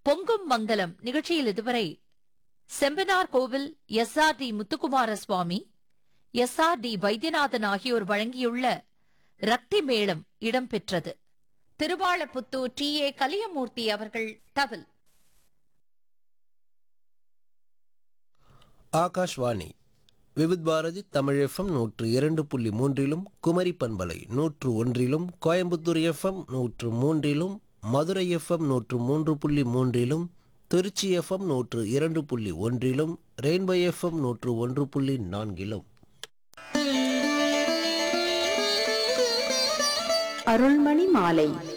பொங்கும் மங்கலம் நிகழ்ச்சியில் இதுவரை Sembanar Koil S R T Muthukumara Swamy S R T Vaidyanathan ஆகியோர் வழங்கியுள்ள ரக்தி மேளம் இடம்பெற்றது திருவாளப்புத்தூர் டி ஏ கலியமூர்த்தி அவர்கள் தவில் ஆகாஷ்வாணி விவித் பாரதி தமிழ் எஃப்எம் நூற்று இரண்டு புள்ளி மூன்றிலும் குமரி பண்பலை நூற்று ஒன்றிலும் கோயம்புத்தூர் எஃப்எம் நூற்று மூன்றிலும் மதுரை எஃப்எம் நூற்று மூன்று புள்ளி மூன்றிலும் திருச்சி எஃப்எம் நூற்று இரண்டு புள்ளி ஒன்றிலும் ரெயின்போ எஃப்எம் நூற்று ஒன்று புள்ளி நான்கிலும் அருள்மணி மாலை